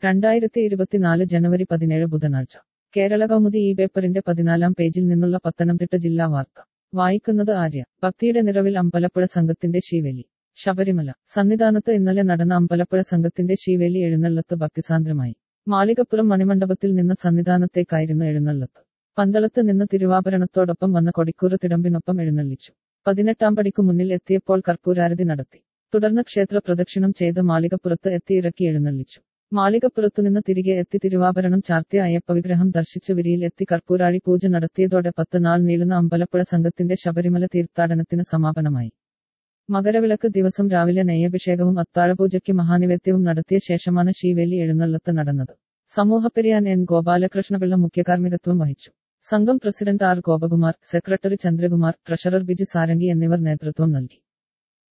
രണ്ടായിരത്തി ഇരുപത്തിനാല് ജനുവരി പതിനേഴ് ബുധനാഴ്ച കേരള കൗമുദി ഈ പേപ്പറിന്റെ പതിനാലാം പേജിൽ നിന്നുള്ള പത്തനംതിട്ട ജില്ലാ വാർത്ത വായിക്കുന്നത് ആര്യ ഭക്തിയുടെ നിറവിൽ അമ്പലപ്പുഴ സംഘത്തിന്റെ ശീവേലി ശബരിമല സന്നിധാനത്ത് ഇന്നലെ നടന്ന അമ്പലപ്പുഴ സംഘത്തിന്റെ ശീവേലി എഴുന്നള്ളത്ത് ഭക്തിസാന്ദ്രമായി മാളികപ്പുറം മണിമണ്ഡപത്തിൽ നിന്ന് സന്നിധാനത്തേക്കായിരുന്നു എഴുന്നള്ളത്ത് പന്തളത്ത് നിന്ന് തിരുവാഭരണത്തോടൊപ്പം വന്ന കൊടിക്കൂറ് തിടമ്പിനൊപ്പം എഴുന്നള്ളിച്ചു പതിനെട്ടാം പടിക്കു മുന്നിൽ എത്തിയപ്പോൾ കർപ്പൂരാരതി നടത്തി തുടർന്ന് ക്ഷേത്ര പ്രദക്ഷിണം ചെയ്ത് മാളികപ്പുറത്ത് എത്തി ഇറക്കി എഴുന്നള്ളിച്ചു മാളികപ്പുറത്തുനിന്ന് തിരികെ എത്തി തിരുവാഭരണം ചാർത്തിയ അയ്യപ്പവിഗ്രഹം ദർശിച്ച് വിരിയിൽ എത്തി കർപ്പൂരാഴി പൂജ നടത്തിയതോടെ പത്ത് നാൾ നീളുന്ന അമ്പലപ്പുഴ സംഘത്തിന്റെ ശബരിമല തീർത്ഥാടനത്തിന് സമാപനമായി മകരവിളക്ക് ദിവസം രാവിലെ നെയ്യഭിഷേകവും അത്താഴപൂജയ്ക്ക് മഹാനിവേദ്യവും നടത്തിയ ശേഷമാണ് ശീവേലി എഴുന്നള്ളത്ത് നടന്നത് സമൂഹപ്പെരിയാൻ എൻ ഗോപാലകൃഷ്ണപിള്ള മുഖ്യകാർമ്മികത്വം വഹിച്ചു സംഘം president R Gopakumar secretary Chandrakumar treasurer Biju Sarangi എന്നിവർ നേതൃത്വം നൽകി